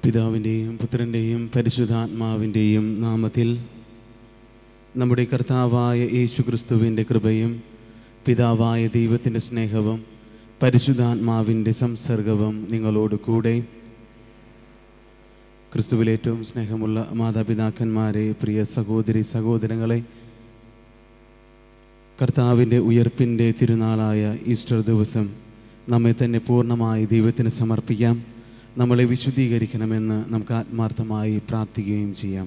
പിതാവിൻ്റെയും പുത്രൻ്റെയും പരിശുദ്ധാത്മാവിൻ്റെയും നാമത്തിൽ നമ്മുടെ കർത്താവായ യേശു ക്രിസ്തുവിൻ്റെ കൃപയും പിതാവായ ദൈവത്തിൻ്റെ സ്നേഹവും പരിശുദ്ധാത്മാവിൻ്റെ സംസർഗവും നിങ്ങളോട് കൂടെ ക്രിസ്തുവിൽ ഏറ്റവും സ്നേഹമുള്ള മാതാപിതാക്കന്മാരെ പ്രിയ സഹോദരി സഹോദരങ്ങളെ കർത്താവിൻ്റെ ഉയർപ്പിൻ്റെ തിരുനാളായ ഈസ്റ്റർ ദിവസം നമ്മെ തന്നെ പൂർണ്ണമായി ദൈവത്തിന് സമർപ്പിക്കാം നമ്മളെ വിശുദ്ധീകരിക്കണമെന്ന് നമുക്ക് ആത്മാർത്ഥമായി പ്രാർത്ഥിക്കുകയും ചെയ്യാം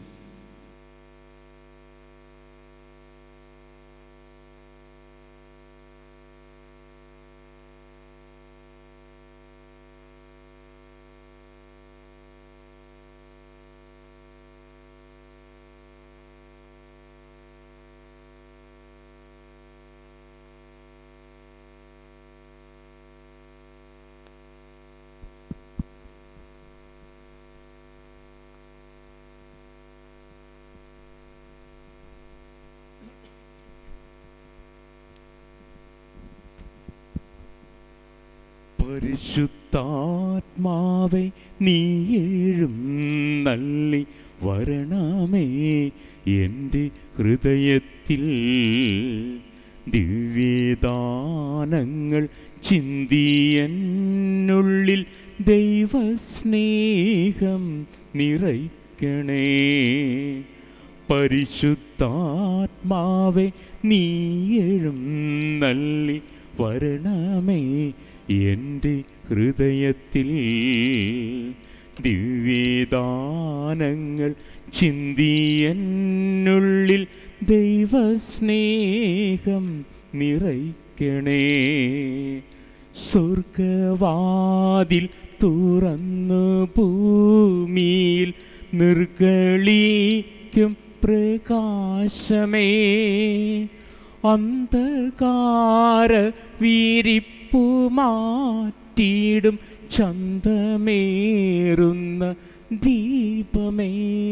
പരിശുദ്ധാത്മാവെ നീ എഴും നള്ളി വരണമേ എൻ്റെ ഹൃദയത്തിൽ ദിവ്യദാനങ്ങൾ ചിന്തിയെന്നുള്ളിൽ ദൈവസ്നേഹം നിറയ്ക്കണേ പരിശുദ്ധാത്മാവെ നീ എഴും നള്ളി വരണമേ എൻ്റെ ഹൃദയത്തിൽ ദിവ്യദാനങ്ങൾ ചിന്തിയെന്നുള്ളിൽ ദൈവസ്നേഹം നിറയ്ക്കണേ സ്വർഗവാതിൽ തുറന്നു ഭൂമിയിൽ നിർഗളിക്കും പ്രകാശമേ അന്ധകാര വീരിപ്പു മാറ്റിയിടും ചന്തമേറുന്ന ദീപമേ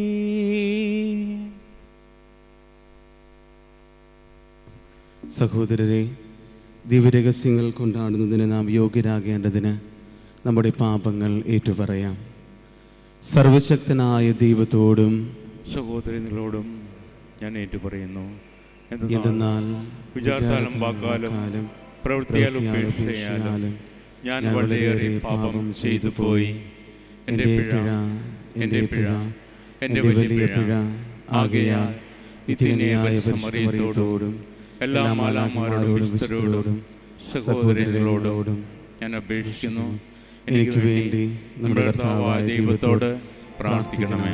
സഹോദരരെ ദിവ്യരഹസ്യങ്ങൾ കൊണ്ടാടുന്നതിന് നാം യോഗ്യരാകേണ്ടതിന് നമ്മുടെ പാപങ്ങൾ ഏറ്റുപറയാം സർവശക്തനായ ദൈവത്തോടും സഹോദരങ്ങളോടും ഞാൻ ഏറ്റുപറയുന്നു എന്തെന്നാൽ വിചാരത്താലും വാക്കാലും പ്രവൃത്തിയാലും ഉപേക്ഷയാലും ഞാൻ വളരെയേറെ പാപം ചെയ്തു പോയി എൻ്റെ പിഴ എൻ്റെ പിഴ എൻ്റെ വലിയ പിഴ ആകയാൽ ഇതിനെയായ പരിസമറിയത്തോടും എല്ലാ മാലാമാരോടും വിശുദ്ധരോടും സഹോദരങ്ങളോടും ഞാൻ അപേക്ഷിക്കുന്നു എനിക്ക് വേണ്ടി നമ്മുടെ കർത്താവായ ദൈവത്തോട് പ്രാർത്ഥിക്കണമേ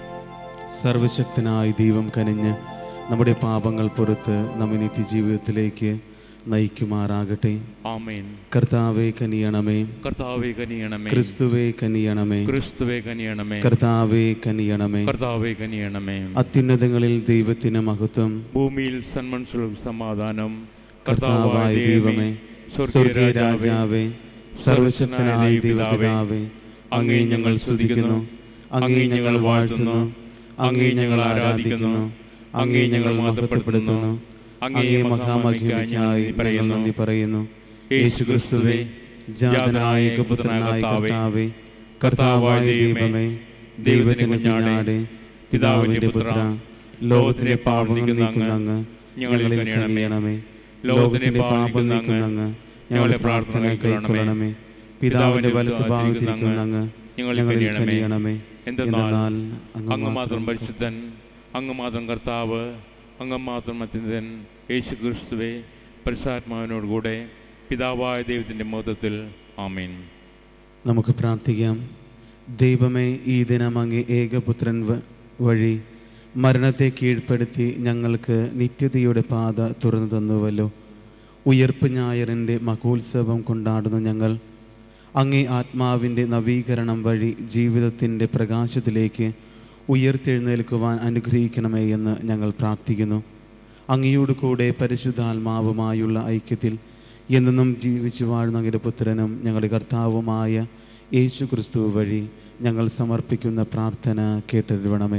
സർവശക്തനായ ദൈവം കനിഞ്ഞ് നമ്മുടെ പാപങ്ങൾ പുറത്ത് നമ്മെ നിത്യജീവിതത്തിലേക്ക് നയിക്കുമാറാകട്ടെ ആമേൻ കർത്താവെ കനിയണമേ കർത്താവെ കനിയണമേ ക്രിസ്തുവെ കനിയണമേ ക്രിസ്തുവെ കനിയണമേ കർത്താവെ കനിയണമേ കർത്താവെ കനിയണമേ അത്യുന്നതങ്ങളിൽ ദൈവത്തിന് മഹത്വം ഭൂമിയിൽ സന്മനുഷ്യർക്ക് സമാധാനം കർത്താവായ ദൈവമേ സ്വർഗീയ രാജാവേ സർവശക്തനായ ദൈവപിതാവേ അങ്ങേ ഞങ്ങൾ സ്തുതിക്കുന്നു അങ്ങേ ഞങ്ങൾ വാഴ്ത്തുന്നു അങ്ങേ ഞങ്ങൾ ആരാധിക്കുന്നു അങ്ങേ ഞങ്ങൾ മഹത്വപ്പെടുത്തുന്നു അങ്ങേ മഹാമഹിമയ്ക്കായി ഞങ്ങൾ നന്ദി പറയുന്നു യേശു ക്രിസ്തുവേ ജാതനായ പുത്രനായ കർത്താവേ കർത്താവായ ദൈവമേ ദൈവത്തിന്റെ കുഞ്ഞാടെ പിതാവിന്റെ പുത്ര ലോകത്തിന്റെ പാപങ്ങൾ നീക്കുന്ന അങ്ങ് ഞങ്ങളിൽ കനിയണമേ ലോകത്തിന്റെ പാപം നീക്കുന്ന അങ്ങ് ഞങ്ങളെ പ്രാർത്ഥന കൈക്കൊള്ളണമേ പിതാവിന്റെ വലത്ത് ഭാഗത്തിരിക്കുന്ന അങ്ങ് ഞങ്ങളിൽ കനിയണമേ എന്തെന്നാൽ അങ്ങ് മാത്രം പരിശുദ്ധൻ അങ്ങ് മാത്രം കർത്താവ് അങ്ങ് മാത്രം അത്യന്തൻ യേശു ക്രിസ്തുവെ പരിശുദ്ധാത്മാവിനോടുകൂടെ പിതാവായ ദൈവത്തിൻ്റെ മൊത്തത്തിൽ ആമേൻ നമുക്ക് പ്രാർത്ഥിക്കാം ദൈവമേ ഈ ദിനം അങ്ങേ ഏകപുത്രൻ വ- വഴി മരണത്തെ കീഴ്പ്പെടുത്തി ഞങ്ങൾക്ക് നിത്യതയുടെ പാത തുറന്നു തന്നുവല്ലോ ഉയർപ്പ് ഞായറിൻ്റെ മഹോത്സവം കൊണ്ടാടുന്ന ഞങ്ങൾ അങ്ങേ ആത്മാവിൻ്റെ നവീകരണം വഴി ജീവിതത്തിൻ്റെ പ്രകാശത്തിലേക്ക് ഉയർത്തെഴുന്നേൽക്കുവാൻ അനുഗ്രഹിക്കണമേ എന്ന് ഞങ്ങൾ പ്രാർത്ഥിക്കുന്നു അങ്ങയോട് കൂടെ പരിശുദ്ധാത്മാവുമായുള്ള ഐക്യത്തിൽ എന്നെന്നും ജീവിച്ചു വാഴുന്ന അങ്ങയുടെ പുത്രനും ഞങ്ങളുടെ കർത്താവുമായ യേശു ക്രിസ്തു വഴി ഞങ്ങൾ സമർപ്പിക്കുന്ന പ്രാർത്ഥന കേട്ടരുവണമേ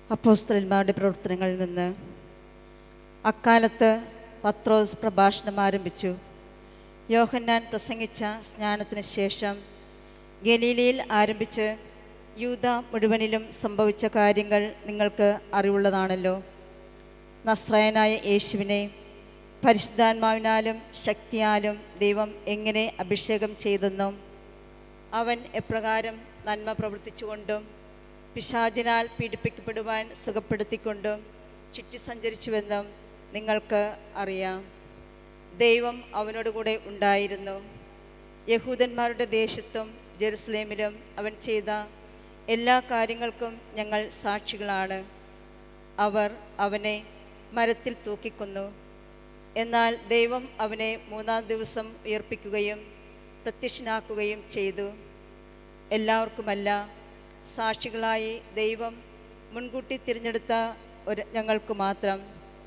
അപ്പോസ്തലന്മാരുടെ പ്രവർത്തനങ്ങളിൽ നിന്ന് അക്കാലത്ത് പത്രോസ് പ്രഭാഷണം ആരംഭിച്ചു യോഹന്നാൻ പ്രസംഗിച്ച സ്നാനത്തിന് ശേഷം ഗലീലയിൽ ആരംഭിച്ച് യൂത മുഴുവനിലും സംഭവിച്ച കാര്യങ്ങൾ നിങ്ങൾക്ക് അറിവുള്ളതാണല്ലോ നസ്രായനായ യേശുവിനെ പരിശുദ്ധാത്മാവിനാലും ശക്തിയാലും ദൈവം എങ്ങനെ അഭിഷേകം ചെയ്തെന്നും അവൻ എപ്രകാരം നന്മ പ്രവർത്തിച്ചുകൊണ്ടും പിശാചിനാൽ പീഡിപ്പിക്കപ്പെടുവാൻ സുഖപ്പെടുത്തിക്കൊണ്ടും ചുറ്റി സഞ്ചരിച്ചുവെന്നും നിങ്ങൾക്ക് അറിയാം ദൈവം അവനോടുകൂടെ ഉണ്ടായിരുന്നു യഹൂദന്മാരുടെ ദേശത്തും ജെറുസലേമിലും അവൻ ചെയ്ത എല്ലാ കാര്യങ്ങൾക്കും ഞങ്ങൾ സാക്ഷികളാണ് അവർ അവനെ മരത്തിൽ തൂക്കിക്കൊന്നു എന്നാൽ ദൈവം അവനെ മൂന്നാം ദിവസം ഉയർപ്പിക്കുകയും പ്രത്യക്ഷനാക്കുകയും ചെയ്തു എല്ലാവർക്കുമല്ല സാക്ഷികളായി ദൈവം മുൻകൂട്ടി തിരഞ്ഞെടുത്ത ഒരു ഞങ്ങൾക്ക് മാത്രം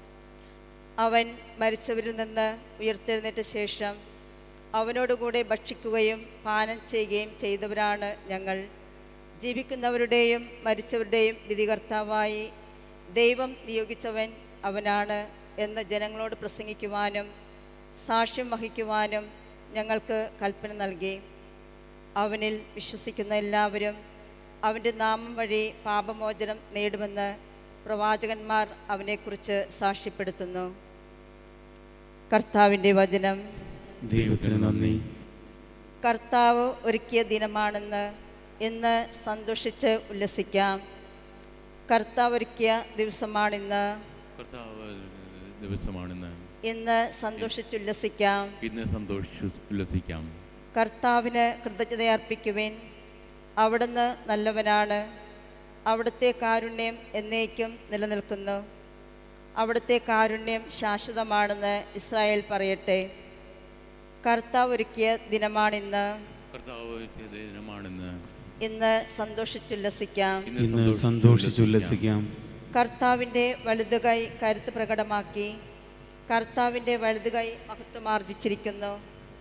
അവൻ മരിച്ചവരിൽ നിന്ന് ഉയർത്തെഴുന്നേറ്റ ശേഷം അവനോടുകൂടെ ഭക്ഷിക്കുകയും പാനം ചെയ്യുകയും ചെയ്തവരാണ് ഞങ്ങൾ ജീവിക്കുന്നവരുടെയും മരിച്ചവരുടെയും വിധികർത്താവായി ദൈവം നിയോഗിച്ചവൻ അവനാണ് എന്ന് ജനങ്ങളോട് പ്രസംഗിക്കുവാനും സാക്ഷ്യം വഹിക്കുവാനും ഞങ്ങൾക്ക് കൽപ്പന നൽകി അവനിൽ വിശ്വസിക്കുന്ന എല്ലാവരും അവൻ്റെ നാമം വഴി പാപമോചനം നേടുമെന്ന് പ്രവാചകന്മാർ അവനെക്കുറിച്ച് സാക്ഷ്യപ്പെടുത്തുന്നു കർത്താവിൻ്റെ വചനം ദൈവത്തിന് നന്ദി കർത്താവ് ഒരുക്കിയ ദിനമാണെന്ന് ഇന്ന് സന്തോഷിച്ച് ഉല്ലസിക്കാം കർത്താവ് ഒരുക്കിയ ദിവസമാണിന്ന് കർത്താവ് ദിവസമാണെന്ന് ഇന്ന് സന്തോഷിച്ചുല്ലസിക്കാം ഇന്ന് സന്തോഷിച്ചു ഉല്ലസിക്കാം കർത്താവിന് കൃതജ്ഞതയർപ്പിക്കുവിൻ അവിടുന്ന് നല്ലവനാണ് അവിടുത്തെ കാരുണ്യം എന്നേക്കും നിലനിൽക്കുന്നു അവിടുത്തെ കാരുണ്യം ശാശ്വതമാണെന്ന് ഇസ്രായേൽ പറയട്ടെ കർത്താവ് ഒരുക്കിയ ദിനമാണിന്ന് കർത്താവ് ചെയ്ത ദിനമാണെന്ന് ഇന്ന് സന്തോഷിച്ചുല്ലസിക്കാം ഇന്ന് സന്തോഷിച്ചുല്ലസിക്കാം കർത്താവിൻ്റെ വലുതുകൈ കരുത്ത് പ്രകടമാക്കി കർത്താവിൻ്റെ വലുതുകൈ മഹത്വമാർജിച്ചിരിക്കുന്നു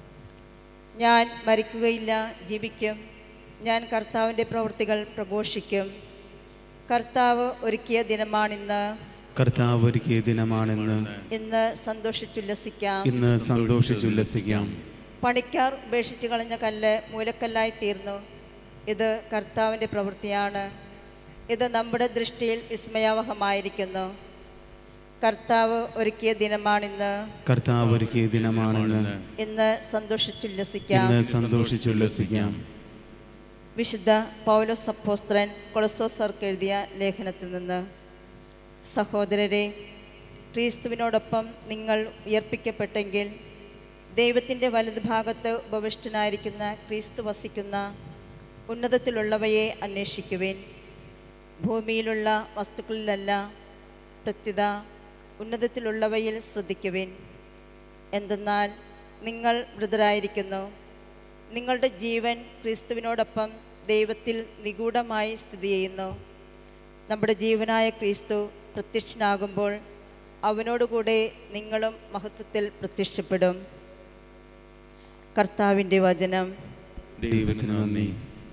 ഞാൻ മരിക്കുകയില്ല ജീവിക്കും ഞാൻ കർത്താവിൻ്റെ പ്രവൃത്തികൾ പ്രഘോഷിക്കും കർത്താവ് ഒരുക്കിയ ദിനമാണിന്ന് കർത്താവ് ഒരുക്കിയ ദിനമാണെന്ന് ഇന്ന് സന്തോഷിച്ചുല്ലസിക്കാം ഇന്ന് സന്തോഷിച്ചുല്ലസിക്കാം പണിക്കാർ ഉപേക്ഷിച്ച് കളഞ്ഞ കല്ല് മൂലക്കല്ലായി തീർന്നു ഇത് കർത്താവിൻ്റെ പ്രവൃത്തിയാണ് ഇത് നമ്മുടെ ദൃഷ്ടിയിൽ വിസ്മയാവഹമായിരിക്കുന്നു കർത്താവ് ഒരുക്കിയ ദിനമാണിന്ന് കർത്താവ് ഒരുക്കിയ ദിനമാണെന്ന് ഇന്ന് സന്തോഷിച്ചുല്ലസിക്കാം ഇന്ന് സന്തോഷിച്ചുല്ലസിക്കാം വിശുദ്ധ പൗലോസ് അപ്പോസ്ത്രൻ കൊളസോസർക്ക് എഴുതിയ ലേഖനത്തിൽ നിന്ന് സഹോദരരെ ക്രിസ്തുവിനോടൊപ്പം നിങ്ങൾ ഉയർപ്പിക്കപ്പെട്ടെങ്കിൽ ദൈവത്തിൻ്റെ വലതുഭാഗത്ത് ഉപവിഷ്ടനായിരിക്കുന്ന ക്രിസ്തു വസിക്കുന്ന ഉന്നതത്തിലുള്ളവയെ അന്വേഷിക്കുവിൻ ഭൂമിയിലുള്ള വസ്തുക്കളിലല്ല പ്രത്യുത ഉന്നതത്തിലുള്ളവയിൽ ശ്രദ്ധിക്കുവിൻ എന്തെന്നാൽ നിങ്ങൾ മൃതരായിരിക്കുന്നു നിങ്ങളുടെ ജീവൻ ക്രിസ്തുവിനോടൊപ്പം ദൈവത്തിൽ നിഗൂഢമായി സ്ഥിതി ചെയ്യുന്നു നമ്മുടെ ജീവനായ ക്രിസ്തു പ്രത്യക്ഷനാകുമ്പോൾ അവനോടുകൂടെ നിങ്ങളും മഹത്വത്തിൽ പ്രത്യക്ഷപ്പെടും കർത്താവിൻ്റെ വചനം ദൈവത്തിന് നന്ദി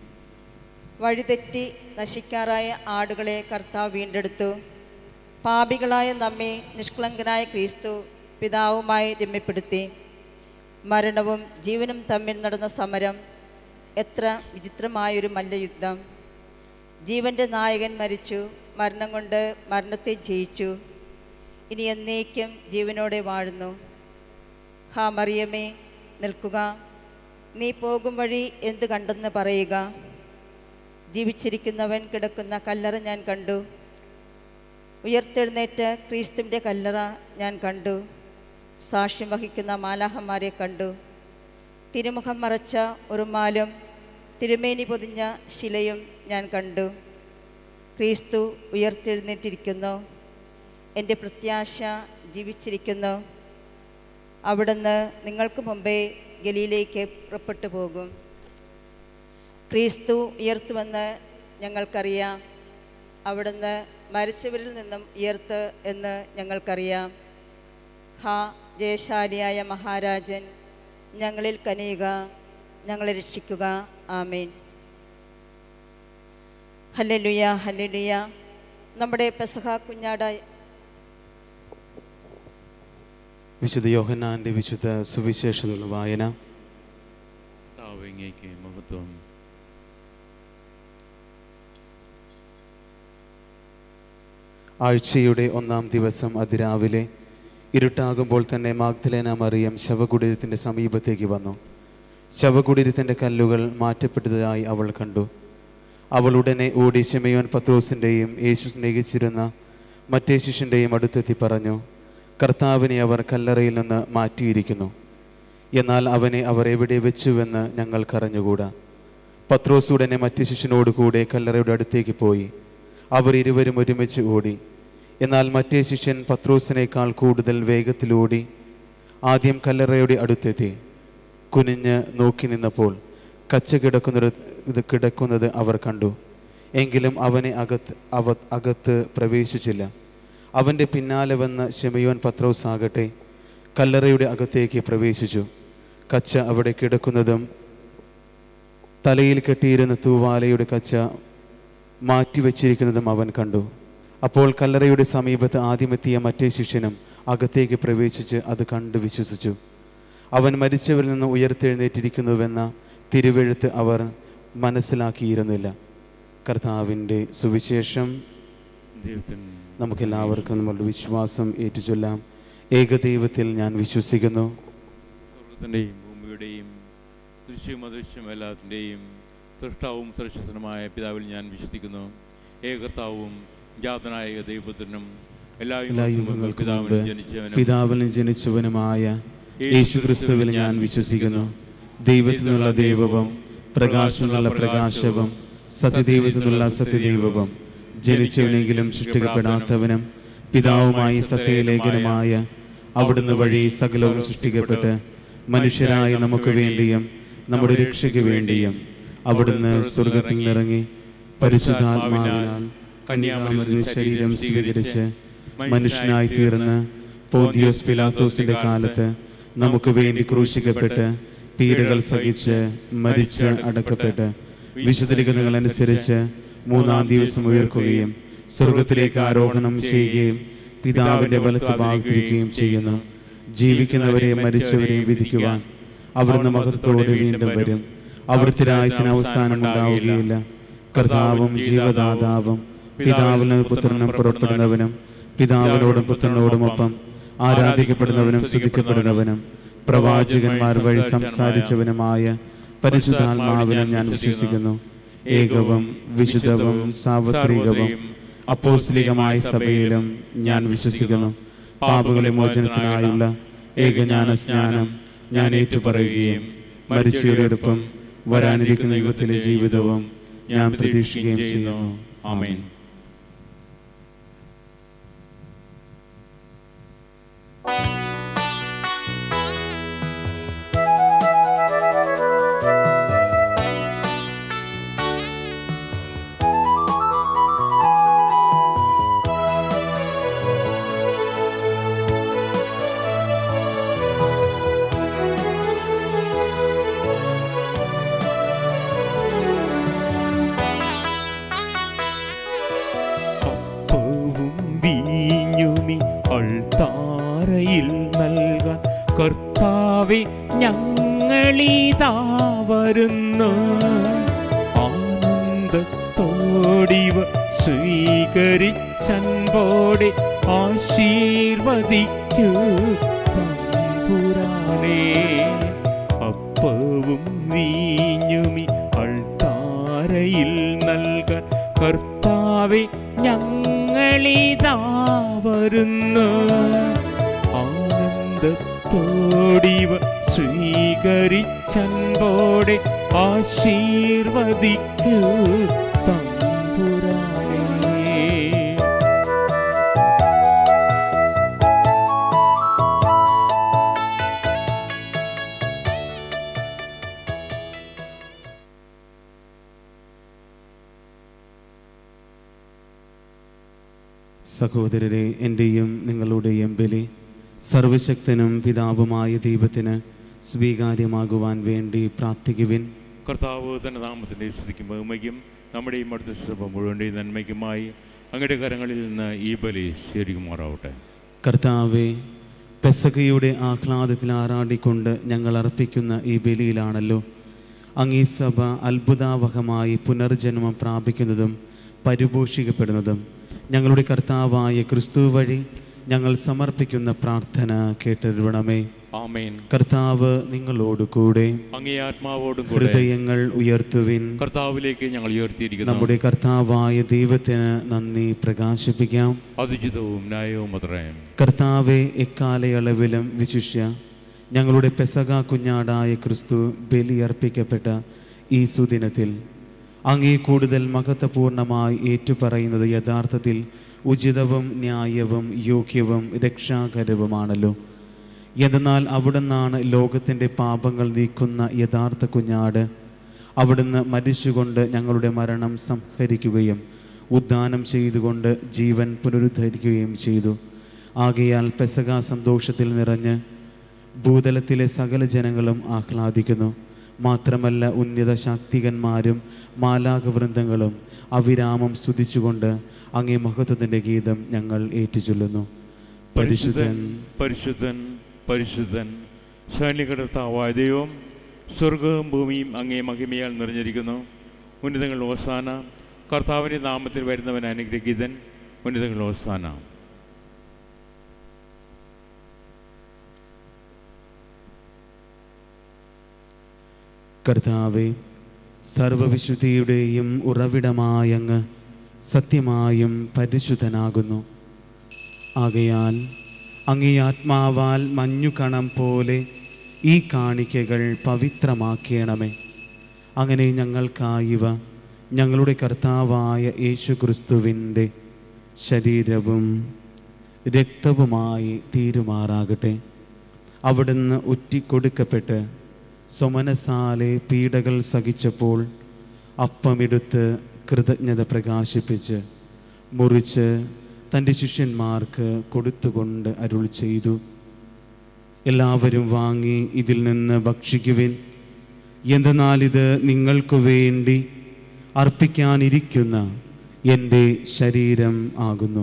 വഴിതെറ്റി നശിക്കാറായ ആടുകളെ കർത്താവ് വീണ്ടെടുത്തു പാപികളായ നമ്മെ നിഷ്കളങ്കനായ ക്രിസ്തു പിതാവുമായി രമ്യപ്പെടുത്തി മരണവും ജീവനും തമ്മിൽ നടന്ന സമരം എത്ര വിചിത്രമായൊരു മല്ലയുദ്ധം ജീവൻ്റെ നായകൻ മരിച്ചു മരണം കൊണ്ട് മരണത്തെ ജയിച്ചു ഇനി എന്നേക്കും ജീവനോടെ വാഴുന്നു ഹാ മറിയമേ നിൽക്കുക നീ പോകും വഴി എന്ത് കണ്ടെന്ന് പറയുക ജീവിച്ചിരിക്കുന്നവൻ കിടക്കുന്ന കല്ലറ ഞാൻ കണ്ടു ഉയർത്തെഴുന്നേറ്റ് ക്രിസ്തുവിൻ്റെ കല്ലറ ഞാൻ കണ്ടു സാക്ഷ്യം വഹിക്കുന്ന മാലാഹന്മാരെ കണ്ടു തിരുമുഖം മറച്ച ഒരു മാലും തിരുമേനി പൊതിഞ്ഞ ശിലയും ഞാൻ കണ്ടു ക്രിസ്തു ഉയർത്തെഴുന്നേറ്റിരിക്കുന്നു എൻ്റെ പ്രത്യാശ ജീവിച്ചിരിക്കുന്നു അവിടുന്ന് നിങ്ങൾക്ക് മുമ്പേ ഗലിയിലേക്ക് പുറപ്പെട്ടു പോകും ക്രിസ്തു ഉയർത്തുമെന്ന് ഞങ്ങൾക്കറിയാം അവിടുന്ന് മരിച്ചവരിൽ നിന്നും ഉയർത്ത് എന്ന് ഞങ്ങൾക്കറിയാം ഹാ ജയശാലിയായ മഹാരാജൻ ഞങ്ങളിൽ കനിയുക ഞങ്ങളെ രക്ഷിക്കുക ആമേൻ ഹല്ലേലൂയ ഹല്ലേലൂയ നമ്മുടെ പെസഹ കുഞ്ഞാടായി വിശുദ്ധ യോഹന്നാൻ്റെ വിശുദ്ധ സുവിശേഷങ്ങളുടെ വായന താവങ്ങയ്ക്ക് മഹത്വം ആഴ്ചയുടെ ഒന്നാം ദിവസം അതിരാവിലെ ഇരുട്ടാകുമ്പോൾ തന്നെ മാഗ്ദലേന മറിയം ശവകുടീരത്തിൻ്റെ സമീപത്തേക്ക് വന്നു ശവകുടീരത്തിൻ്റെ കല്ലുകൾ മാറ്റപ്പെട്ടതായി അവൾ കണ്ടു അവൾ ഉടനെ ഓടി ശമയോൻ പത്രോസിൻ്റെയും യേശു സ്നേഹിച്ചിരുന്ന മറ്റേ ശിഷ്യൻ്റെയും അടുത്തെത്തി പറഞ്ഞു കർത്താവിനെ അവർ കല്ലറയിൽ നിന്ന് മാറ്റിയിരിക്കുന്നു എന്നാൽ അവനെ അവർ എവിടെ വെച്ചുവെന്ന് ഞങ്ങൾക്കറിഞ്ഞുകൂടാ പത്രോസ് ഉടനെ മറ്റു ശിഷ്യനോട് കൂടെ കല്ലറയുടെ അടുത്തേക്ക് പോയി അവർ ഇരുവരും ഒരുമിച്ച് ഓടി എന്നാൽ മറ്റേ ശിഷ്യൻ പത്രോസിനേക്കാൾ കൂടുതൽ വേഗത്തിലോടി ആദ്യം കല്ലറയുടെ അടുത്തെത്തി കുനിഞ്ഞ് നോക്കി നിന്നപ്പോൾ കച്ച കിടക്കുന്നത് ഇത് കിടക്കുന്നത് അവർ കണ്ടു എങ്കിലും അവനെ അകത്ത് അവ അകത്ത് പ്രവേശിച്ചില്ല അവൻ്റെ പിന്നാലെ വന്ന ശിമയോൻ പത്രോസ് ആകട്ടെ കല്ലറയുടെ അകത്തേക്ക് പ്രവേശിച്ചു കച്ച അവിടെ കിടക്കുന്നതും തലയിൽ കെട്ടിയിരുന്ന തൂവാലയുടെ കച്ച മാറ്റിവെച്ചിരിക്കുന്നതും അവൻ കണ്ടു അപ്പോൾ കല്ലറയുടെ സമീപത്ത് ആദ്യമെത്തിയ മറ്റേ ശിഷ്യനും അകത്തേക്ക് പ്രവേശിച്ച് അത് കണ്ട് വിശ്വസിച്ചു അവൻ മരിച്ചവരിൽ നിന്ന് ഉയർത്തെഴുന്നേറ്റിരിക്കുന്നുവെന്ന തിരുവെഴുത്ത് അവർ മനസ്സിലാക്കിയിരുന്നില്ല കർത്താവിൻ്റെ സുവിശേഷം ദൈവത്തിന് നമുക്കെല്ലാവർക്കും നമ്മളുടെ വിശ്വാസം ഏറ്റുചൊല്ലാം ഏകദൈവത്തിൽ ഞാൻ വിശ്വസിക്കുന്നു സ്വർഗത്തിൻ്റെയും ഭൂമിയുടെയും ദൃശ്യവും അദൃശ്യവും എല്ലാത്തിൻ്റെയും സൃഷ്ടാവും സുരക്ഷിതനുമായ പിതാവിൽ ഞാൻ വിശ്വസിക്കുന്നു ഏകർത്താവും ജാതനായ ദൈവത്തിനും എല്ലാ എല്ലാ യുഗങ്ങൾക്കും യുഗങ്ങൾക്കും പിതാവിനും മുമ്പ് ജനിച്ചവനും പിതാവിനും ജനിച്ചവനുമായ യേശു ക്രിസ്തുവിൽ ഞാൻ വിശ്വസിക്കുന്നു ദൈവത്തിനുള്ള ദൈവവും പ്രകാശത്തിനുള്ള പ്രകാശവും സത്യദൈവത്തിനുള്ള സത്യദൈവവും ജനിച്ചവനെങ്കിലും സൃഷ്ടിക്കപ്പെടാത്തവനും പിതാവുമായി സത്യലേഖനമായ അവിടുന്ന് വഴി സകലവും സൃഷ്ടിക്കപ്പെട്ട് മനുഷ്യരായ നമുക്ക് വേണ്ടിയും നമ്മുടെ രക്ഷയ്ക്ക് വേണ്ടിയും അവിടുന്ന് സ്വർഗത്തിൽ നിറങ്ങി പരിശുദ്ധാത്മാവിനാൽ കന്യാമരുടെ ശരീരം സ്വീകരിച്ച് മനുഷ്യനായി തീർന്ന് പോദിയോസ് പിലാത്തോസിന്റെ കാലത്ത് നമുക്ക് വേണ്ടി ക്രൂശിക്കപ്പെട്ട് പീഡകൾ സഹിച്ച് മരിച്ച് അടക്കപ്പെട്ട് വിശുദ്ധലിഖിതങ്ങൾ അനുസരിച്ച് മൂന്നാം ദിവസം ഉയർക്കുകയും സ്വർഗത്തിലേക്ക് ആരോഹണം ചെയ്യുകയും പിതാവിന്റെ വലത്ത് ഭാഗത്തിരിക്കുകയും ചെയ്യുന്നു ജീവിക്കുന്നവരെയും മരിച്ചവരെയും വിധിക്കുവാൻ അവിടുന്ന് മഹത്വത്തോടെ വീണ്ടും വരും അവിടുത്തെ രാജ്യത്തിന് അവസാനം ഉണ്ടാവുകയില്ല കർത്താവും ജീവദാതാവും പിതാവിൽ നിന്ന് പുത്രനും പുറപ്പെടുന്നവനും പിതാവിനോടും പുത്രനോടുമൊപ്പം ആരാധിക്കപ്പെടുന്നവനും സ്തുതിക്കപ്പെടുന്നവനും പ്രവാചകന്മാർ വഴി സംസാരിച്ചവനുമായ പരിശുദ്ധാത്മാവിനും ഞാൻ വിശ്വസിക്കുന്നു ഏകവും വിശുദ്ധവും സാർവത്രികവും അപ്പോസ്തലികമായ സഭയിലും ഞാൻ വിശ്വസിക്കുന്നു പാപങ്ങളെ മോചനത്തിനായുള്ള ഏകജ്ഞാന സ്നാനം ഞാൻ ഏറ്റുപറയുകയും മരിച്ചവരോടൊപ്പം വരാനിരിക്കുന്ന യുഗത്തിലെ ജീവിതവും ഞാൻ പ്രതീക്ഷിക്കുകയും ചെയ്യുന്നു ആമേൻ അപ്പവും വീഞ്ഞുമി അൾത്താരയിൽ നൽകാൻ കർത്താവെ ഞങ്ങളിതാ വരുന്നു ആനന്ദത്തോടിവ സ്വീകരിച്ചൻപോടെ ആശീർവദിക്കൂ തമ്പുരാനേ അപ്പവും വീഞ്ഞുമി അൾത്താരയിൽ നൽകാൻ കർത്താവെ ഞങ്ങളിതാ വരുന്നു ആനന്ദത്തോടിവ സ്വീകരിച്ചൻപോടെ ആശീർവദിക്കൂ തമ്പുരാനേ സഹോദരരെ എൻ്റെയും നിങ്ങളുടെയും ബലി സർവശക്തനും പിതാവുമായ ദൈവത്തിന് സ്വീകാര്യമാകുവാൻ വേണ്ടി പ്രാർത്ഥിക്കുവിൻ കർത്താവ് തന്റെ നാമത്തിൻ്റെ സ്തുതിക്കും ബഹുമയ്ക്കും നമ്മുടെയും അടുത്ത സഭ മുഴുവൻ്റെയും നന്മയ്ക്കുമായി അങ്ങയുടെ കരങ്ങളിൽ നിന്ന് ഈ ബലി സ്വീകരിക്കുമാറാവട്ടെ കർത്താവെ പെസകയുടെ ആഹ്ലാദത്തിൽ ആറാടിക്കൊണ്ട് ഞങ്ങൾ അർപ്പിക്കുന്ന ഈ ബലിയിലാണല്ലോ അങ്ങീ സഭ അത്ഭുതാവഹമായി പുനർജന്മം പ്രാപിക്കുന്നതും പരിപോഷിക്കപ്പെടുന്നതും ഞങ്ങളുടെ കർത്താവായ ക്രിസ്തു വഴി ഞങ്ങൾ സമർപ്പിക്കുന്ന പ്രാർത്ഥന കേട്ടരുവണമേ ആമേൻ കർത്താവ് നിങ്ങളോട് കൂടെ അങ്ങേ ആത്മാവോടും കൂടെ ഹൃദയങ്ങൾ ഉയർത്തുവിൻ കർത്താവിലേക്ക് ഞങ്ങൾ ഉയർത്തിയിരിക്കുന്നു നമ്മുടെ കർത്താവായ ദൈവത്തിന് നന്ദി പ്രകാശിപ്പിക്കാം അതിജിതവും ന്യായവും അത്രയും കർത്താവെ എക്കാലയളവിലും വിശിഷ്യ ഞങ്ങളുടെ പെസക കുഞ്ഞാടായ ക്രിസ്തു ബലിയർപ്പിക്കപ്പെട്ട ഈ സുദിനത്തിൽ അങ്ങേ കൂടുതൽ മഹത്വപൂർണമായി ഏറ്റുപറയുന്നത് യഥാർത്ഥത്തിൽ ഉചിതവും ന്യായവും യോഗ്യവും രക്ഷാകരവുമാണല്ലോ എന്നാൽ അവിടുന്നാണ് ലോകത്തിൻ്റെ പാപങ്ങൾ നീക്കുന്ന യഥാർത്ഥ കുഞ്ഞാട് അവിടുന്ന് മരിച്ചുകൊണ്ട് ഞങ്ങളുടെ മരണം സംഹരിക്കുകയും ഉദ്ദാനം ചെയ്തുകൊണ്ട് ജീവൻ പുനരുദ്ധരിക്കുകയും ചെയ്തു ആകയാൽ പെസക സന്തോഷത്തിൽ നിറഞ്ഞ് ഭൂതലത്തിലെ സകല ജനങ്ങളും ആഹ്ലാദിക്കുന്നു മാത്രമല്ല ഉന്നത ശാക്തികന്മാരും മാലാകവൃന്ദങ്ങളും അവിരാമം സ്തുതിച്ചുകൊണ്ട് അങ്ങേ മഹത്വത്തിൻ്റെ ഗീതം ഞങ്ങൾ ഏറ്റുചൊല്ലുന്നു പരിശുദ്ധൻ പരിശുദ്ധൻ പരിശുദ്ധൻ സൈനികർത്താവായ ദൈവം സ്വർഗവും ഭൂമിയും അങ്ങേ മഹിമയാൽ നിറഞ്ഞിരിക്കുന്നു ഉന്നതങ്ങൾ ഓസാന കർത്താവിൻ്റെ നാമത്തിൽ വരുന്നവൻ അനുഗ്രഹീതൻ ഉന്നതങ്ങൾ ഓസാന കർത്താവെ സർവവിശുദ്ധിയുടെയും ഉറവിടമായങ്ങ് സത്യമായും പരിശുദ്ധനാകുന്നു ആകയാൽ അങ്ങേ ആത്മാവാൽ മഞ്ഞുകണം പോലെ ഈ കാണിക്കകൾ പവിത്രമാക്കണമേ അങ്ങനെ ഞങ്ങൾക്കായിവ ഞങ്ങളുടെ കർത്താവായ യേശു ക്രിസ്തുവിൻ്റെ ശരീരവും രക്തവുമായി തീരുമാറാകട്ടെ അവിടുന്ന് ഒറ്റിക്കൊടുക്കപ്പെട്ട് സ്വമനസാലെ പീഡകൾ സഹിച്ചപ്പോൾ അപ്പമെടുത്ത് കൃതജ്ഞത പ്രകാശിപ്പിച്ച് മുറിച്ച് തൻ്റെ ശിഷ്യന്മാർക്ക് കൊടുത്തുകൊണ്ട് അരുൾ ചെയ്തു എല്ലാവരും വാങ്ങി ഇതിൽ നിന്ന് ഭക്ഷിക്കുവിൻ എന്തെന്നാൽ ഇത് നിങ്ങൾക്ക് വേണ്ടി അർപ്പിക്കാനിരിക്കുന്ന എൻ്റെ ശരീരം ആകുന്നു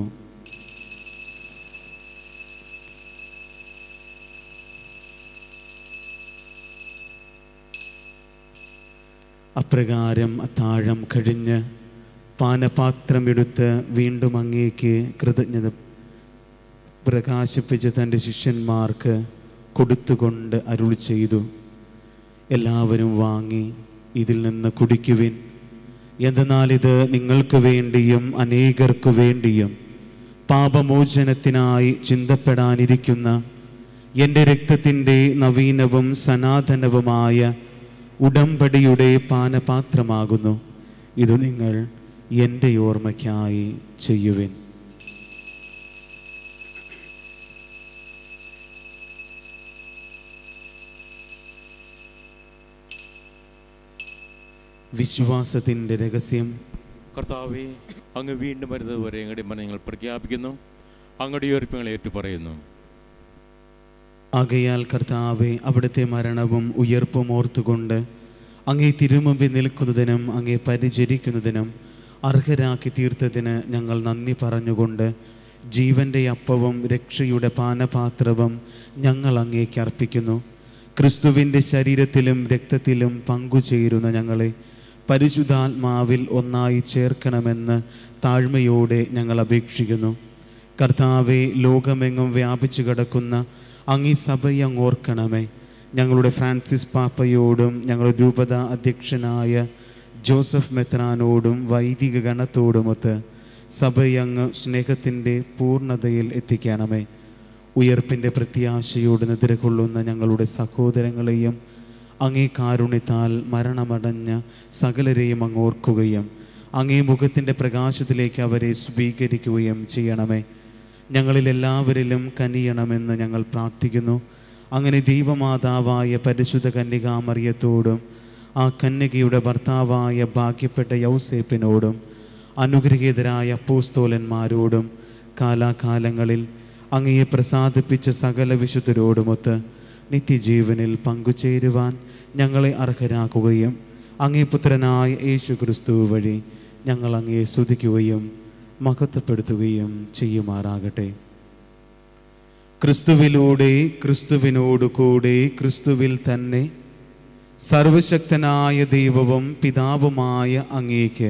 അപ്രകാരം അത്താഴം കഴിഞ്ഞ് പാനപാത്രമെടുത്ത് വീണ്ടും അങ്ങേക്ക് കൃതജ്ഞത പ്രകാശിപ്പിച്ച് തൻ്റെ ശിഷ്യന്മാർക്ക് കൊടുത്തുകൊണ്ട് അരുൾ ചെയ്തു എല്ലാവരും വാങ്ങി ഇതിൽ നിന്ന് കുടിക്കുവിൻ എന്തെന്നാൽ ഇത് നിങ്ങൾക്ക് വേണ്ടിയും അനേകർക്കു വേണ്ടിയും പാപമോചനത്തിനായി ചിന്തപ്പെടാനിരിക്കുന്ന എൻ്റെ രക്തത്തിൻ്റെ നവീനവും സനാതനവുമായ ഉടമ്പടിയുടെ പാനപാത്രമാകുന്നു ഇത് നിങ്ങൾ എൻ്റെ ഓർമ്മയ്ക്കായി ചെയ്യുവിൻ വിശ്വാസത്തിൻ്റെ രഹസ്യം കർത്താവെ അങ്ങ് വീണ്ടും വരുന്നത് വരെ ഞങ്ങളുടെ മനങ്ങൾ പ്രഖ്യാപിക്കുന്നു അങ്ങയുടെ ഉയർപ്പങ്ങൾ ഏറ്റുപറയുന്നു ആകയാൽ കർത്താവെ അവിടുത്തെ മരണവും ഉയർപ്പും ഓർത്തുകൊണ്ട് അങ്ങേ തിരുമുമ്പിൽ നിൽക്കുന്നതിനും അങ്ങേ പരിചരിക്കുന്നതിനും അർഹരാക്കി തീർത്തതിന് ഞങ്ങൾ നന്ദി പറഞ്ഞുകൊണ്ട് ജീവൻ്റെ അപ്പവും രക്ഷയുടെ പാനപാത്രവും ഞങ്ങൾ അങ്ങേക്ക് അർപ്പിക്കുന്നു ക്രിസ്തുവിൻ്റെ ശരീരത്തിലും രക്തത്തിലും പങ്കുചേരുന്ന ഞങ്ങളെ പരിശുദ്ധാത്മാവിൽ ഒന്നായി ചേർക്കണമെന്ന് താഴ്മയോടെ ഞങ്ങൾ അപേക്ഷിക്കുന്നു കർത്താവെ ലോകമെങ്ങും വ്യാപിച്ചു കിടക്കുന്ന അങ്ങീ സഭയെ അങ്ങ് ഓർക്കണമേ ഞങ്ങളുടെ ഫ്രാൻസിസ് പാപ്പയോടും ഞങ്ങളുടെ രൂപത അധ്യക്ഷനായ ജോസഫ് മെത്രാനോടും വൈദിക ഗണത്തോടുമൊത്ത് സഭയങ്ങ് സ്നേഹത്തിൻ്റെ പൂർണ്ണതയിൽ എത്തിക്കണമേ ഉയർപ്പിൻ്റെ പ്രത്യാശയോട് നിദ്രകൊള്ളുന്ന ഞങ്ങളുടെ സഹോദരങ്ങളെയും അങ്ങേ കാരുണ്യത്താൽ മരണമടഞ്ഞ സകലരെയും അങ്ങ് ഓർക്കുകയും അങ്ങേ മുഖത്തിൻ്റെ പ്രകാശത്തിലേക്ക് അവരെ സ്വീകരിക്കുകയും ചെയ്യണമേ ഞങ്ങളിൽ എല്ലാവരിലും കനിയണമെന്ന് ഞങ്ങൾ പ്രാർത്ഥിക്കുന്നു അങ്ങനെ ദൈവമാതാവായ പരിശുദ്ധ കന്യകാമറിയത്തോടും ആ കന്യകയുടെ ഭർത്താവായ ഭാഗ്യപ്പെട്ട യൗസേപ്പിനോടും അനുഗ്രഹീതരായ അപ്പോസ്തോലന്മാരോടും കാലാകാലങ്ങളിൽ അങ്ങയെ പ്രസാദിപ്പിച്ച സകല വിശുദ്ധരോടുമൊത്ത് നിത്യജീവനിൽ പങ്കുചേരുവാൻ ഞങ്ങളെ അർഹരാക്കുകയും അങ്ങേ പുത്രനായ യേശു ക്രിസ്തു വഴി ഞങ്ങൾ അങ്ങയെ സ്തുതിക്കുകയും മഹത്വപ്പെടുത്തുകയും ചെയ്യുമാറാകട്ടെ ക്രിസ്തുവിലൂടെ ക്രിസ്തുവിനോട് കൂടെ ക്രിസ്തുവിൽ തന്നെ സർവശക്തനായ ദൈവവും പിതാവുമായ അങ്ങേക്ക്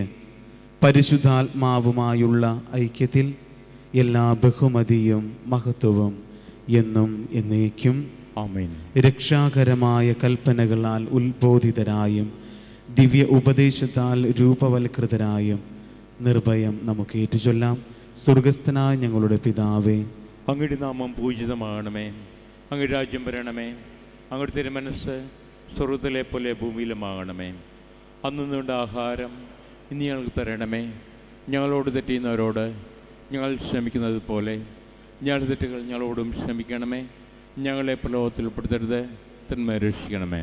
പരിശുദ്ധാത്മാവുമായുള്ള ഐക്യത്തിൽ എല്ലാ ബഹുമതിയും മഹത്വവും എന്നും എന്നേക്കും ആമേൻ രക്ഷാകരമായ കൽപ്പനകളാൽ ഉത്ബോധിതരായും ദിവ്യ ഉപദേശത്താൽ രൂപവൽകൃതരായും നിർഭയം നമുക്ക് ഏറ്റുചൊല്ലാം സ്വർഗസ്ഥനായ ഞങ്ങളുടെ പിതാവേ അങ്ങയുടെ നാമം പൂജിതമാകണമേ അങ്ങയുടെ രാജ്യം വരണമേ അങ്ങയുടെ തിരുമനസ് സ്വർഗത്തിലെ പോലെ ഭൂമിയിലുമാകണമേ അന്നു നീണ്ട ആഹാരം ഇനി ഞങ്ങൾക്ക് തരണമേ ഞങ്ങളോട് തെറ്റിയുന്നവരോട് ഞങ്ങൾ ക്ഷമിക്കുന്നത് പോലെ ഞങ്ങളുടെ തെറ്റുകൾ ഞങ്ങളോടും ക്ഷമിക്കണമേ ഞങ്ങളെ പ്രലോഭത്തിൽ ഉൾപ്പെടുത്തരുത് തന്മ രക്ഷിക്കണമേ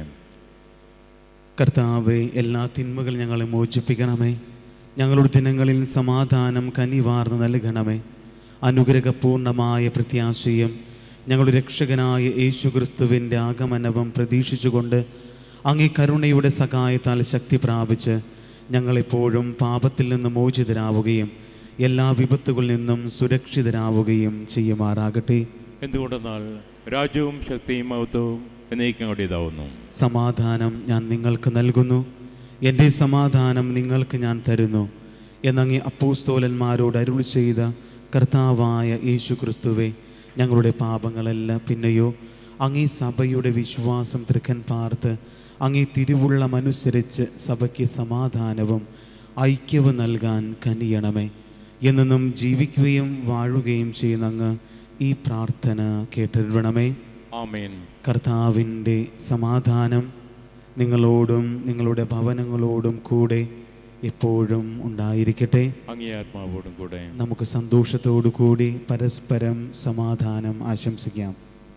കർത്താവെ എല്ലാ തിന്മകൾ ഞങ്ങളെ മോചിപ്പിക്കണമേ ഞങ്ങളുടെ ദിനങ്ങളിൽ സമാധാനം കനിവാർന്ന് നൽകണമേ അനുഗ്രഹപൂർണമായ പ്രത്യാശയും ഞങ്ങളുടെ രക്ഷകനായ യേശു ക്രിസ്തുവിൻ്റെ ആഗമനവും പ്രതീക്ഷിച്ചുകൊണ്ട് അങ്ങേ കരുണയുടെ സഹായത്താൽ ശക്തി പ്രാപിച്ച് ഞങ്ങളെപ്പോഴും പാപത്തിൽ നിന്ന് മോചിതരാവുകയും എല്ലാ വിപത്തുകളിൽ നിന്നും സുരക്ഷിതരാവുകയും ചെയ്യുമാറാകട്ടെ എന്തുകൊണ്ടെന്നാൽ രാജ്യവും ശക്തിയും മഹത്വവും എന്നേക്കും അവിടേതാവുന്നു സമാധാനം ഞാൻ നിങ്ങൾക്ക് നൽകുന്നു എൻ്റെ സമാധാനം നിങ്ങൾക്ക് ഞാൻ തരുന്നു എന്നങ്ങി അപ്പോസ്തോലന്മാരോട് അരുൾ ചെയ്ത കർത്താവായ യേശു ക്രിസ്തുവെ ഞങ്ങളുടെ പാപങ്ങളെല്ലാം പിന്നെയോ അങ്ങേ സഭയുടെ വിശ്വാസം തൃക്കൻ പാർത്ത് അങ്ങേ തിരുവുള്ളമനുസരിച്ച് സഭയ്ക്ക് സമാധാനവും ഐക്യവും നൽകാൻ കനിയണമേ എന്നെന്നും ജീവിക്കുകയും വാഴുകയും ചെയ്യുന്ന അങ്ങ് ഈ പ്രാർത്ഥന കേട്ടിരണമേ ആമേൻ കർത്താവിൻ്റെ സമാധാനം നിങ്ങളോടും നിങ്ങളുടെ ഭവനങ്ങളോടും കൂടെ എപ്പോഴും ഉണ്ടായിരിക്കട്ടെ അങ്ങേ ആത്മാവോടും കൂടെ നമുക്ക് സന്തോഷത്തോടു കൂടി പരസ്പരം സമാധാനം ആശംസിക്കാം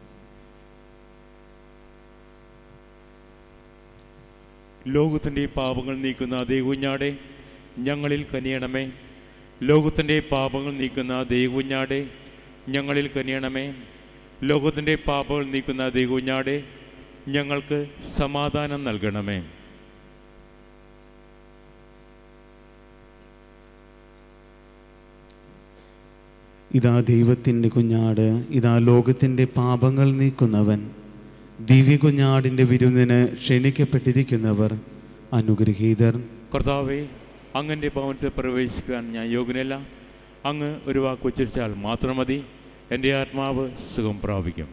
ലോകത്തിൻ്റെ പാപങ്ങൾ നീക്കുന്ന ദൈവകുഞ്ഞാടെ ഞങ്ങളിൽ കനിയണമേ ലോകത്തിൻ്റെ പാപങ്ങൾ നീക്കുന്ന ദൈവകുഞ്ഞാടെ ഞങ്ങളിൽ കനിയണമേ ലോകത്തിൻ്റെ പാപങ്ങൾ നീക്കുന്ന ദൈവകുഞ്ഞാടെ ഞങ്ങൾക്ക് സമാധാനം നൽകണമേ ഇതാ ദൈവത്തിൻ്റെ കുഞ്ഞാട് ഇതാ ലോകത്തിൻ്റെ പാപങ്ങൾ നീക്കുന്നവൻ ദിവ്യ കുഞ്ഞാടിൻ്റെ വിരുന്നിന് ക്ഷണിക്കപ്പെട്ടിരിക്കുന്നവർ അനുഗ്രഹീതർ കർത്താവെ അങ്ങൻ്റെ ഭവനത്തിൽ പ്രവേശിക്കാൻ ഞാൻ യോഗ്യനല്ല അങ്ങ് ഒരു വാക്ക് ഉച്ചരിച്ചാൽ മാത്രം മതി എൻ്റെ ആത്മാവ് സുഖം പ്രാപിക്കും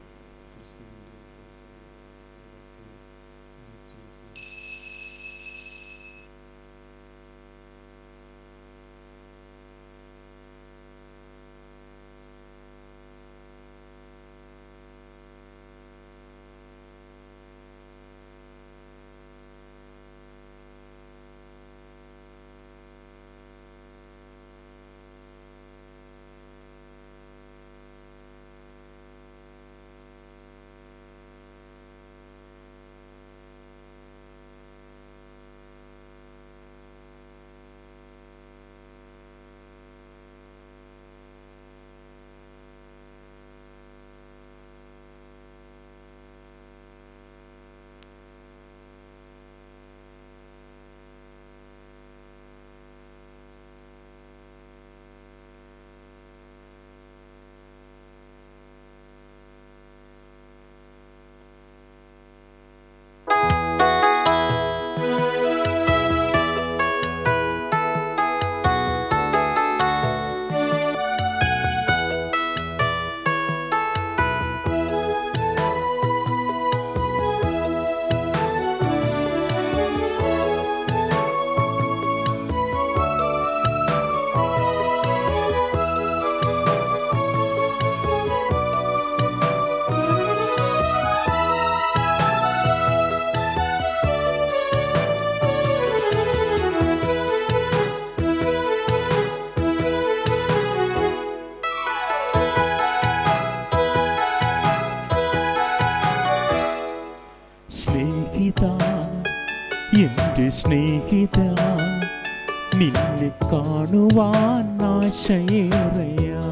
സ്നേഹിത എൻ്റെ സ്നേഹിത നിന്നെ കാണുവാൻ ആശയേറയാ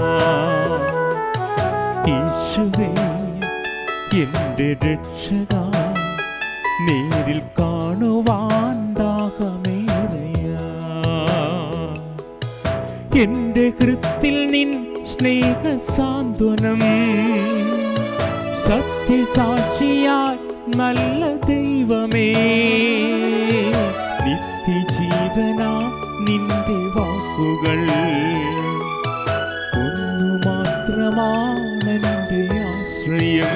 യേശുവേ എൻ്റെ രക്ഷക നേരിൽ കാണുവാൻ ദാഹമേറയാ എന്റെ ഹൃത്തിൽ നിൻ സ്നേഹ സാന്ത്വനം സത്യസാക്ഷിയായി നല്ല ദൈവമേ നിത്യജീവനാ നിന്റെ വാക്കുകൾ ഒന്നു മാത്രമാണെന്റെ ആശ്രയം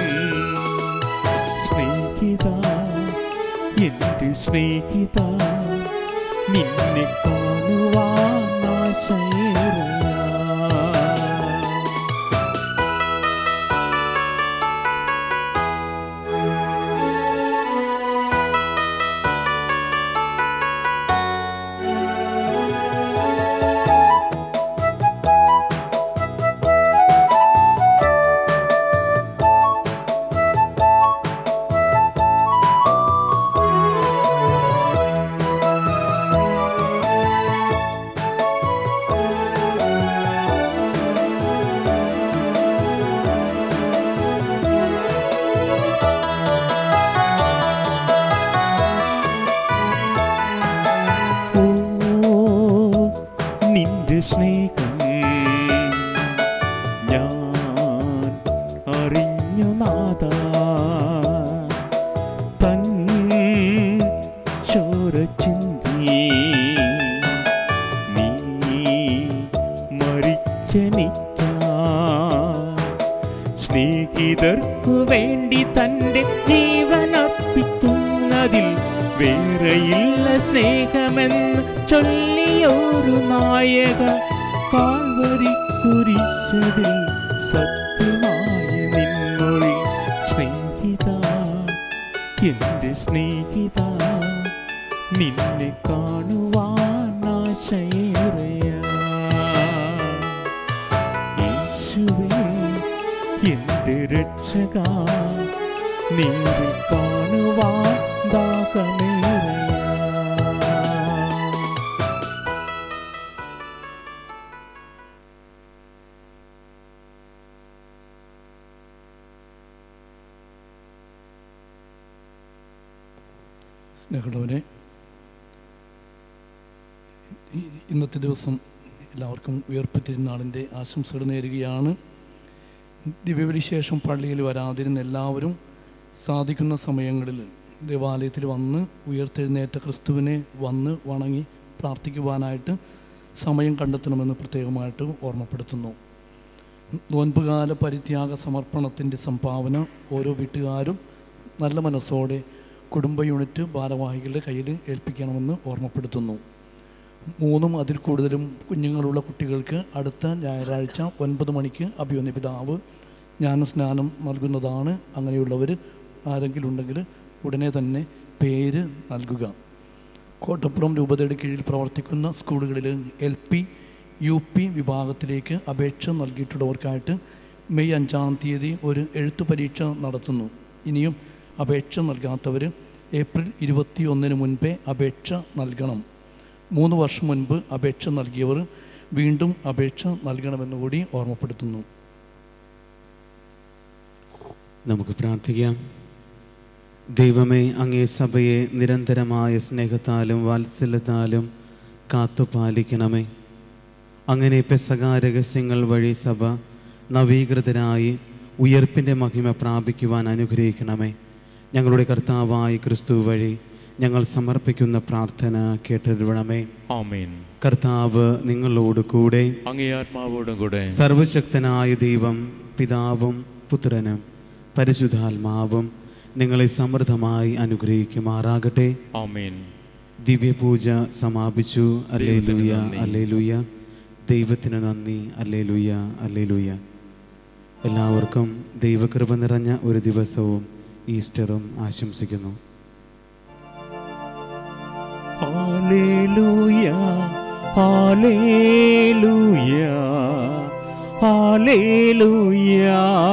സ്നേഹിത എന്റെ സ്നേഹിത നിന്നെ കാണുവാൻ ആശയേറെയാ ഓ നിന്റെ സ്നേഹം ഞാൻ അറിഞ്ഞു നാദ തൻ ചോര ചിന്തി നീ മരിച്ചനിച്ച സ്നേഹിതർക്കു വേണ്ടി തൻ്റെ ജീവനർപ്പിക്കുന്നതിൽ വേറെയില്ല സ്നേഹമെന്ന് ചൊല്ലിയൊരു നായക കാൽവരി കുരിശതിൽ സത്യമായ നിൻമൊഴി സ്നേഹിത എന്റെ സ്നേഹിത നിന്നെ കാണുവാൻ ആശയേറെയാ യേശുവേ എന്റെ രക്ഷക നീരെ കാണുവാൻ ദാഹമേറെയാ സ്നേഹമുള്ളവരെ ഈ- ഇന്നത്തെ ദിവസം എല്ലാവർക്കും ഉയർപ്പ് തിരുനാളിൻ്റെ ആശംസകൾ നേരുകയാണ് ദിവ്യവിശേഷം പള്ളിയിൽ വരാതിരുന്ന എല്ലാവരും സാധിക്കുന്ന സമയങ്ങളിൽ ദേവാലയത്തിൽ വന്ന് ഉയർത്തെഴുന്നേറ്റ ക്രിസ്തുവിനെ വന്ന് വണങ്ങി പ്രാർത്ഥിക്കുവാനായിട്ട് സമയം കണ്ടെത്തണമെന്ന് പ്രത്യേകമായിട്ട് ഓർമ്മപ്പെടുത്തുന്നു നോൻപുകാല പരിത്യാഗ സമർപ്പണത്തിൻ്റെ സംഭാവന ഓരോ വീട്ടുകാരും നല്ല മനസ്സോടെ കുടുംബ യൂണിറ്റ് ഭാരവാഹികളുടെ കയ്യിൽ ഏൽപ്പിക്കണമെന്ന് ഓർമ്മപ്പെടുത്തുന്നു മൂന്നും അതിൽ കൂടുതലും കുഞ്ഞുങ്ങളുള്ള കുട്ടികൾക്ക് അടുത്ത ഞായറാഴ്ച ഒൻപത് മണിക്ക് അഭിയോന്യ പിതാവ് ജ്ഞാനസ്നാനം നൽകുന്നതാണ് അങ്ങനെയുള്ളവർ ആരെങ്കിലും ഉണ്ടെങ്കിൽ ഉടനെ തന്നെ പേര് നൽകുക കോട്ടപ്പുറം രൂപതയുടെ കീഴിൽ പ്രവർത്തിക്കുന്ന സ്കൂളുകളിൽ എൽ പി യു പി വിഭാഗത്തിലേക്ക് അപേക്ഷ നൽകിയിട്ടുള്ളവർക്കായിട്ട് മെയ് അഞ്ചാം തീയതി ഒരു എഴുത്തു പരീക്ഷ നടത്തുന്നു ഇനിയും അപേക്ഷ നൽകാത്തവർ ഏപ്രിൽ ഇരുപത്തി ഒന്നിന് മുൻപേ അപേക്ഷ നൽകണം മൂന്ന് വർഷം മുൻപ് അപേക്ഷ നൽകിയവർ വീണ്ടും അപേക്ഷ നൽകണമെന്ന് കൂടി ഓർമ്മപ്പെടുത്തുന്നു നമുക്ക് പ്രാർത്ഥിക്കാം ദൈവമേ അങ്ങേ സഭയെ നിരന്തരമായ സ്നേഹത്താലും വാത്സല്യത്താലും കാത്തുപാലിക്കണമേ അങ്ങനെ പെസകാ രഹസ്യങ്ങൾ വഴി സഭ നവീകൃതരായി ഉയർപ്പിൻ്റെ മഹിമ പ്രാപിക്കുവാൻ അനുഗ്രഹിക്കണമേ ഞങ്ങളുടെ കർത്താവായ ക്രിസ്തു വഴി ഞങ്ങൾ സമർപ്പിക്കുന്ന പ്രാർത്ഥന കേട്ടരുവണമേ ആമേൻ കർത്താവ് നിങ്ങളോട് കൂടെ അങ്ങേ ആത്മാവോടും കൂടെ സർവശക്തനായ ദൈവം പിതാവും പുത്രനും പരിശുദ്ധാത്മാവും നിങ്ങളെ സമൃദ്ധമായി അനുഗ്രഹിക്കുമാറാകട്ടെ ആമേൻ ദിവ്യപൂജ സമാപിച്ചു അല്ലേലൂയ ദൈവത്തിന് നന്ദി. അല്ലേലൂയ ദൈവത്തിന് നന്ദി അല്ലേലൂയ അല്ലേലൂയ എല്ലാവർക്കും ദൈവകൃപ നിറഞ്ഞ ഒരു ദിവസവും ഈസ്റ്ററും ആശംസിക്കുന്നു hallelujah hallelujah hallelujah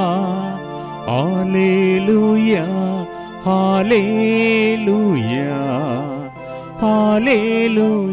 hallelujah hallelujah hallelujah